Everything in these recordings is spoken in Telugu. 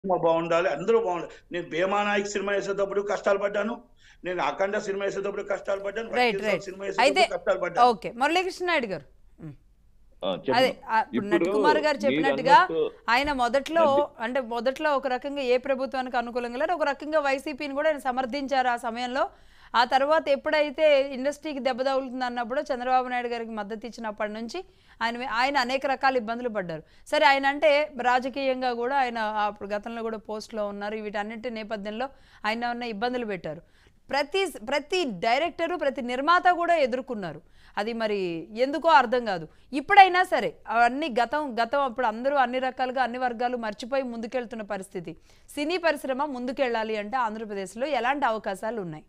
సినిమా బాగుండాలి అందరూ బాగుండాలి నేను భీమానాయక్ సినిమా వేసేటప్పుడు కష్టాలు పడ్డాను నేను అఖండ సినిమా వేసేటప్పుడు కష్టాలు పడ్డాను Right, Vakeel Saab right. Cinema అయితే వేసేటప్పుడు కష్టాలు పడ్డాను ఓకే మురళీకృష్ణ నాయుడు గారు ఉమ్. ఆ, అదే చెప్పండి. ఆ, ఇప్పుడు ఇప్పుడు నట్ కుమార్ గారు మీరు చెప్పినట్టుగా అన్నట్టు ఆయన మొదట్లో అంటే మొదట్లో ఒక రకంగా ఏ ప్రభుత్వానికి అనుకూలంగా లేరు ఒక రకంగా వైసీపీని కూడా ఆయన సమర్థించారు ఆ సమయంలో ఆ తర్వాత ఎప్పుడైతే ఇండస్ట్రీకి దెబ్బ తగులుతుంది అన్నప్పుడు చంద్రబాబు నాయుడు గారికి మద్దతు ఇచ్చినప్పటి నుంచి ఆయన మీ- ఆయన అనేక రకాల ఇబ్బందులు పడ్డారు సరే ఆయన అంటే రాజకీయంగా కూడా ఆయన అప్పుడు గతంలో కూడా పోస్ట్లో ఉన్నారు వీటన్నిటి నేపథ్యంలో ఆయన ఉన్న ఇబ్బందులు పెట్టారు ప్రతి ప్రతి డైరెక్టరు ప్రతి నిర్మాత కూడా ఎదుర్కొన్నారు అది మరి ఎందుకో అర్థం కాదు ఇప్పుడైనా సరే అవన్నీ గతం గతం అప్పుడు అందరూ అన్ని రకాలుగా అన్ని వర్గాలు మర్చిపోయి ముందుకెళ్తున్న పరిస్థితి సినీ పరిశ్రమ ముందుకెళ్ళాలి అంటే ఆంధ్రప్రదేశ్లో ఎలాంటి అవకాశాలు ఉన్నాయి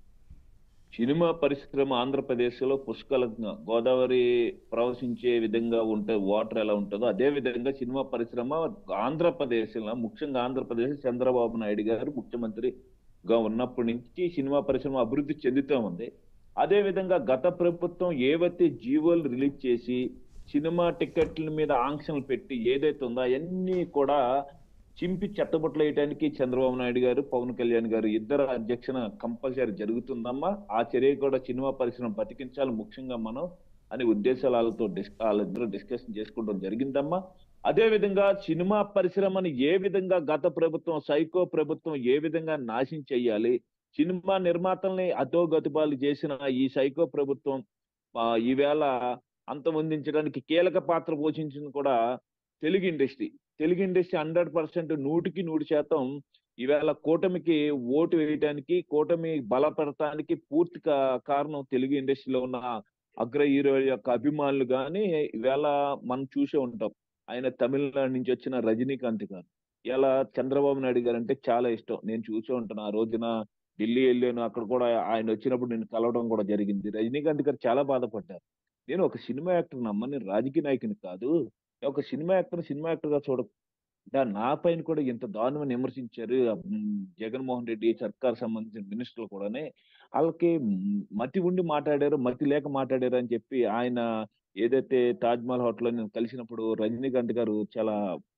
సినిమా పరిశ్రమ ఆంధ్రప్రదేశ్ లో పుష్కలంగా గోదావరి ప్రవహించే విధంగా ఉంటే వాటర్ ఎలా ఉంటుందో అదే విధంగా సినిమా పరిశ్రమ ఆంధ్రప్రదేశ్ లో ముఖ్యంగా ఆంధ్రప్రదేశ్ చంద్రబాబు నాయుడు గారు ముఖ్యమంత్రిగా ఉన్నప్పటి నుంచి సినిమా పరిశ్రమ అభివృద్ధి చెందుతూ ఉంది అదే విధంగా గత ప్రభుత్వం ఏవైతే జీవోలు రిలీజ్ చేసి సినిమా టికెట్ల మీద ఆంక్షలు పెట్టి ఏదైతే ఉందో అవన్నీ కూడా చింపి చెత్తబుట్టలు వేయడానికి చంద్రబాబు నాయుడు గారు పవన్ కళ్యాణ్ గారు ఇద్దరు అధ్యక్షన కంపల్సరీ జరుగుతుందమ్మా ఆ చర్య కూడా సినిమా పరిశ్రమ బతికించాలి ముఖ్యంగా మనం అనే ఉద్దేశాలు వాళ్ళతో డిస్ వాళ్ళిద్దరూ డిస్కషన్ చేసుకోవడం జరిగిందమ్మా అదే విధంగా సినిమా పరిశ్రమని ఏ విధంగా గత ప్రభుత్వం సైకో ప్రభుత్వం ఏ విధంగా నాశనం చేయాలి సినిమా నిర్మాతల్ని అధోగతిపాలు చేసిన ఈ సైకో ప్రభుత్వం ఆ, ఈవేళ అంతమొందించడానికి కీలక పాత్ర పోషించింది కూడా Telugu industry Telugu industry hundred percent నూటికి నూరు శాతం ఈవేళ కూటమికి ఓటు వేయడానికి కూటమి బలపడటానికి పూర్తి కా- కారణం తెలుగు ఇండస్ట్రీలో ఉన్న అగ్ర హీరో యొక్క అభిమానులు కానీ ఈవేళ మనం చూసే ఉంటాం ఆయన తమిళనాడు నుంచి వచ్చిన రజనీకాంత్ గారు ఇలా చంద్రబాబు నాయుడు గారు అంటే చాలా ఇష్టం నేను చూసే ఉంటాను ఆ రోజున ఢిల్లీ వెళ్ళాను అక్కడ కూడా ఆయన వచ్చినప్పుడు నేను కలవడం కూడా జరిగింది రజనీకాంత్ గారు చాలా బాధపడ్డారు నేను ఒక సినిమా యాక్టర్ నమ్మ నేను రాజకీయ నాయకుని కాదు నేను ఒక సినిమా యాక్టర్ సినిమా యాక్టర్ గా చూడ దా- నా పైన కూడా ఇంత దారుణమైన విమర్శించారు ఉమ్, జగన్మోహన్ రెడ్డి సర్కార్ సంబంధించిన మినిస్టర్లు కూడానే వాళ్ళకి మ్, మతి ఉండి మాట్లాడారు మతి లేక మాట్లాడారు అని చెప్పి ఆయన ఏదైతే తాజ్ మహల్ హోటల్లో నేను కలిసినప్పుడు రజనీకాంత్ గారు చాలా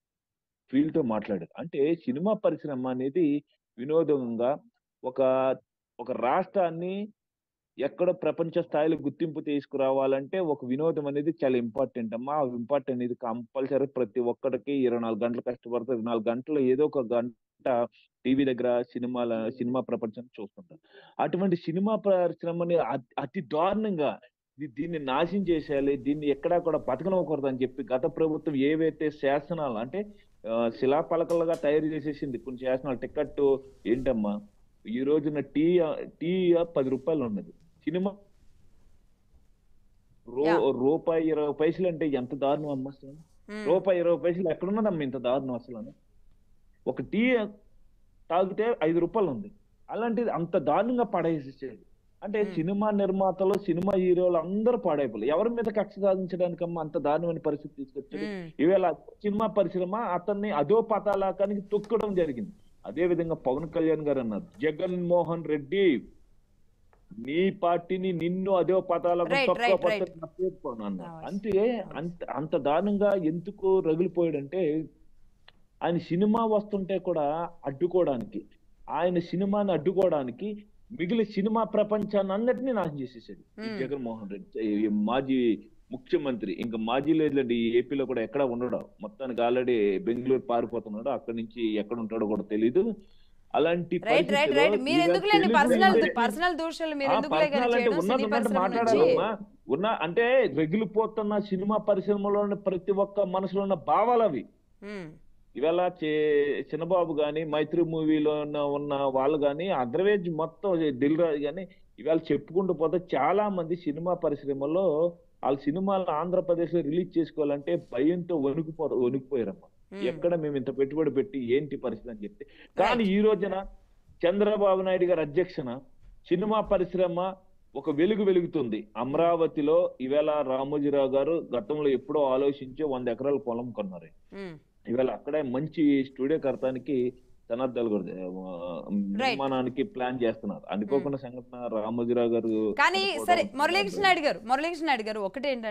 ఫీల్ తో మాట్లాడారు అంటే సినిమా పరిశ్రమ అనేది వినోదంగా ఒక ఒక రాష్ట్రాన్ని ఎక్కడ ప్రపంచ స్థాయిలో గుర్తింపు తీసుకురావాలంటే ఒక వినోదం అనేది చాలా ఇంపార్టెంట్ అమ్మా ఆ ఇంపార్టెంట్ అనేది కంపల్సరీ ప్రతి ఒక్కరికి ఇరవై నాలుగు గంటలు కష్టపడతారు ఇరవై నాలుగు గంటలు ఏదో ఒక గంట టీవీ దగ్గర సినిమాల సినిమా ప్రపంచం చూస్తుంటారు అటువంటి సినిమా పరిశ్రమని అతి- అతి దారుణంగా దీ- దీన్ని నాశనం చేసేయాలి దీన్ని ఎక్కడా కూడా బతకనివ్వకూడదు అని చెప్పి గత ప్రభుత్వం ఏవైతే శాసనాలు అంటే ఆ, శిలాపలకలుగా తయారు చేసేసింది కొన్ని శాసనాలు టికెట్ ఏంటమ్మా ఈ రోజున టీ టీ పది రూపాయలు ఉన్నది సినిమా రూ Yeah. రూపాయి ఇరవై పైసలు అంటే ఎంత దారుణం అమ్మా అసలు ఉమ్. రూపాయి ఇరవై పైసలు ఎక్కడున్నదమ్మా ఇంత దారుణం అసలు అని? ఒక టీ తాగితే ఐదు రూపాయలు ఉంది అలాంటిది అంత దారుణంగా పడేసేసేది అంటే Hmm. సినిమా నిర్మాతలు సినిమా హీరోలు అందరూ పాడైపోయారు ఎవరి మీద కక్ష సాధించడానికమ్మా అంత దారుణమైన పరిస్థితి తీసుకొచ్చారు ఉమ్. ఈవేళ సినిమా పరిశ్రమ అతన్ని అదో పతాలాకానికి తొక్కడం జరిగింది అదే విధంగా పవన్ కళ్యాణ్ గారు అన్నారు జగన్మోహన్ రెడ్డి నీ పార్టీని నిన్ను అదే పతాలకు Right, తక్కువ right, పట్టు right. నప్పేసుకోను అన్నారు Nice. అంటే అంత అంత దారుణంగా ఎందుకు రగిలిపోయాడంటే ఆయన సినిమా వస్తుంటే కూడా అడ్డుకోవడానికి ఆయన సినిమాని అడ్డుకోవడానికి మిగిలిన సినిమా ప్రపంచాన్ని అందరినీ నాశనం చేసేసాడు ఈ Hmm. జగన్మోహన్ రెడ్డి ఈ మాజీ ముఖ్యమంత్రి ఇంకా మాజీ లేదులేండి ఈ ఏపీలో కూడా ఎక్కడ ఉండడు మొత్తానికి ఆల్రెడీ బెంగళూరు పారిపోతున్నాడు అక్కడి నుంచి ఎక్కడ ఉంటాడో కూడా తెలియదు అలాంటి రైట్ రైట్ పరిస్థితిలో రైట్ మీరు ఈవేళ ఎందుకులేండి తెలుగు పర్సనల్ industry- పర్సనల్ దూషణలు మీరు ఆ, ఎందుకులే కానీ personal అంటే చేయడం ఉన్నది సినీ ఉన్నట్టు పరిశ్రమ నుంచి మాట్లాడాలమ్మా ఉన్న అంటే రగిలిపోతున్న సినిమా పరిశ్రమలో ఉన్న ప్రతి ఒక్క మనసులో ఉన్న భావాలు అవి ఉమ్. ఇవాళ చే- చిన్నబాబు గాని మైత్రి మూవీలో ఉన్న ఉన్న వాళ్ళు గాని అదర్వేజ్ మొత్తం దిల్ రాజు గాని ఇవాళ చెప్పుకుంటూ పోతే చాలా మంది సినిమా పరిశ్రమలో వాళ్ళ సినిమాలు ఆంధ్రప్రదేశ్ లో రిలీజ్ చేసుకోవాలంటే భయంతో వణుకుపో వణుకుపోయారమ్మా ఉమ్. ఎక్కడ మేము ఇంత పెట్టుబడి పెట్టి ఏంటి పరిస్థితి అని చెప్తే కానీ ఈ రోజున చంద్రబాబు నాయుడు గారి అధ్యక్షన సినిమా పరిశ్రమ ఒక వెలుగు వెలుగుతుంది అమరావతిలో ఈవేళ రామోజీరావు గారు గతంలో ఎప్పుడో ఆలోచించి వంద ఎకరాల పొలం కొన్నారు ఉమ్. ఇవాళ అక్కడే మంచి స్టూడియో కడతానికి సన్నద్దాలు కూడా ఆ, నిర్మాణానికి ప్లాన్ చేస్తున్నారు అనుకోకుండా సంఘటన రామోజీరావు గారు కానీ చనిపోవడం, సరే మురళీకృష్ణ నాయుడు గారు మురళీకృష్ణ నాయుడు గారు ఒకటి ఏంటంటే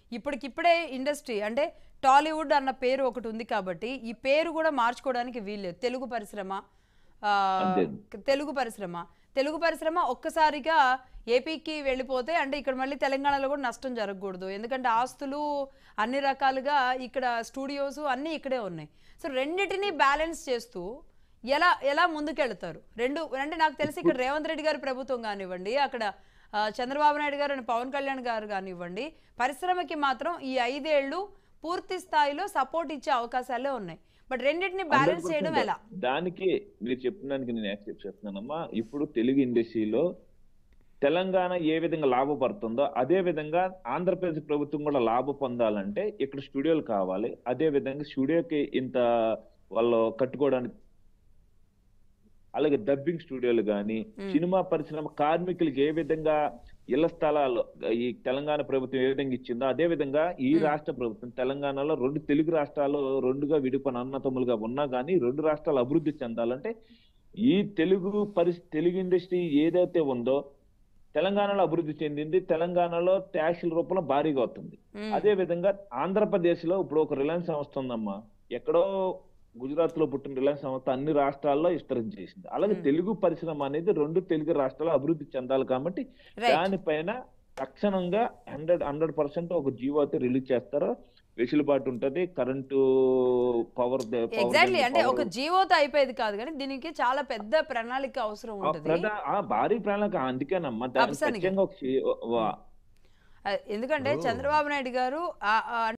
ఇప్పటికిప్పుడే ఇండస్ట్రీ అంటే టాలీవుడ్ అన్న పేరు ఒకటి ఉంది కాబట్టి ఈ పేరు కూడా మార్చుకోవడానికి వీల్లేదు తెలుగు పరిశ్రమ ఆ, అంతే. తెలుగు పరిశ్రమ తెలుగు పరిశ్రమ ఒక్కసారిగా ఏపీకి వెళ్ళిపోతే అంటే ఇక్కడ మళ్ళీ తెలంగాణలో కూడా నష్టం జరగకూడదు ఎందుకంటే ఆస్తులు అన్ని రకాలుగా ఇక్కడ స్టూడియోస్ అన్నీ ఇక్కడే ఉన్నాయి సో రెండిటిని బ్యాలెన్స్ చేస్తూ ఎలా ఎలా ముందుకెళ్తారు రెండు అంటే నాకు తెలిసి ఇక్కడ రేవంత్ రెడ్డి గారి ప్రభుత్వం కానివ్వండి అక్కడ ఆ, చంద్రబాబు నాయుడు గారు అండ్ పవన్ కళ్యాణ్ గారు కానివ్వండి పరిశ్రమకి మాత్రం ఈ ఐదేళ్లు పూర్తి స్థాయిలో సపోర్ట్ ఇచ్చే అవకాశాలే ఉన్నాయి బట్ రెండింటిని బ్యాలెన్స్ చేయడం 100% ఎలా దానికి మీరు చెప్పిన దానికి నేను యాక్సెప్ట్ చేస్తున్నానమ్మా ఇప్పుడు తెలుగు ఇండస్ట్రీలో తెలంగాణ ఏ విధంగా లాభపడుతుందో అదే విధంగా ఆంధ్రప్రదేశ్ ప్రభుత్వం కూడా లాభ పొందాలంటే ఇక్కడ స్టూడియోలు కావాలి అదే విధంగా స్టూడియోకి ఇంత వాళ్ళు కట్టుకోవడానికి అలాగే డబ్బింగ్ స్టూడియోలు కానీ మ్మ్. సినిమా పరిశ్రమ కార్మికులకి ఏ విధంగా ఇళ్ల స్థలాలు ఈ తెలంగాణ ప్రభుత్వం ఏ విధంగా ఇచ్చిందో అదే విధంగా ఈ మ్మ్. రాష్ట్ర ప్రభుత్వం తెలంగాణలో రెండు తెలుగు రాష్ట్రాలు రెండుగా విడిపోయిన అన్నతమ్ములుగా ఉన్నా కానీ రెండు రాష్ట్రాలు అభివృద్ధి చెందాలంటే ఈ తెలుగు పరిస్థితి తెలుగు ఇండస్ట్రీ ఏదైతే ఉందో తెలంగాణలో అభివృద్ధి చెందింది తెలంగాణలో ట్యాక్సుల రూపంలో భారీగా అవుతుంది మ్మ్. అదే విధంగా ఆంధ్రప్రదేశ్ లో ఇప్పుడు ఒక రిలయన్స్ సంస్థ ఉందమ్మా ఎక్కడో గుజరాత్ లో పుట్టిన రిలయన్స్ సంస్థ అన్ని రాష్ట్రాల్లో విస్తరించేసింది అలాగే Hmm. తెలుగు పరిశ్రమ అనేది రెండు తెలుగు రాష్ట్రాలు అభివృద్ధి చెందాలి కాబట్టి రైట్ దానిపైన తక్షణంగా హండ్రెడ్ హండ్రెడ్ పర్సెంట్ ఒక జీవో అయితే రిలీజ్ చేస్తారు వెసులుబాటు ఉంటది కరెంటు పవర్ ఎగ్జాక్ట్లీ అంటే ఒక జీవోతో అయిపోయేది కాదు కానీ దీనికి చాలా పెద్ద ప్రణాళిక అవసరం ఉంటుంది భారీ ప్రణాళిక అందుకేనమ్మా దానికి అప్సనిగా. ప్రత్యేకంగా ఒక సి- వా- ఎందుకంటే ఇప్పుడు- చంద్రబాబు నాయుడు గారు ఆ- ఆ